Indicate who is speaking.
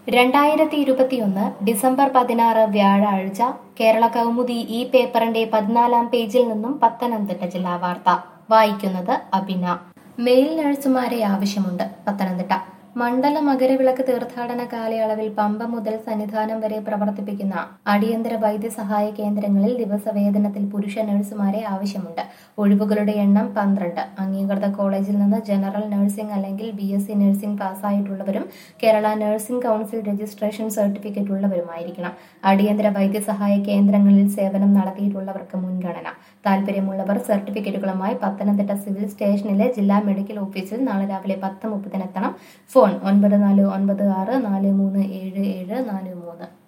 Speaker 1: രണ്ടായിരത്തി ഇരുപത്തിയൊന്ന് ഡിസംബർ പതിനാറ് വ്യാഴാഴ്ച കേരള കൗമുദി ഈ പേപ്പറിന്റെ പതിനാലാം പേജിൽ നിന്നും പത്തനംതിട്ട ജില്ലാ വാർത്ത വായിക്കുന്നത് അബിന മെയിൽ നഴ്സുമാരെ ആവശ്യമുണ്ട് പത്തനംതിട്ട മണ്ഡല മകരവിളക്ക് തീർത്ഥാടന കാലയളവിൽ പമ്പ മുതൽ സന്നിധാനം വരെ പ്രവർത്തിപ്പിക്കുന്ന അടിയന്തര വൈദ്യസഹായ കേന്ദ്രങ്ങളിൽ ദിവസവേതനത്തിൽ പുരുഷ നഴ്സുമാരെ ആവശ്യമുണ്ട് ഒഴിവുകളുടെ എണ്ണം പന്ത്രണ്ട് അംഗീകൃത കോളേജിൽ നിന്ന് ജനറൽ നഴ്സിംഗ് അല്ലെങ്കിൽ ബി എസ് സി നഴ്സിംഗ് പാസ്സായിട്ടുള്ളവരും Kerala nursing council registration certificate ഉള്ളവരുമായിരിക്കണം അടിയന്തര വൈദ്യസഹായ കേന്ദ്രങ്ങളിൽ സേവനം നടത്തിയിട്ടുള്ളവർക്ക് മുൻഗണന താല്പര്യമുള്ളവർ സർട്ടിഫിക്കറ്റുകളുമായി പത്തനംതിട്ട സിവിൽ സ്റ്റേഷനിലെ ജില്ലാ മെഡിക്കൽ ഓഫീസിൽ നാളെ രാവിലെ പത്ത് മുപ്പതിനെത്തണം ഫോൺ ഒൻപത് നാല് ഒൻപത് ആറ് നാല് മൂന്ന് ഏഴ് ഏഴ് നാല് മൂന്ന്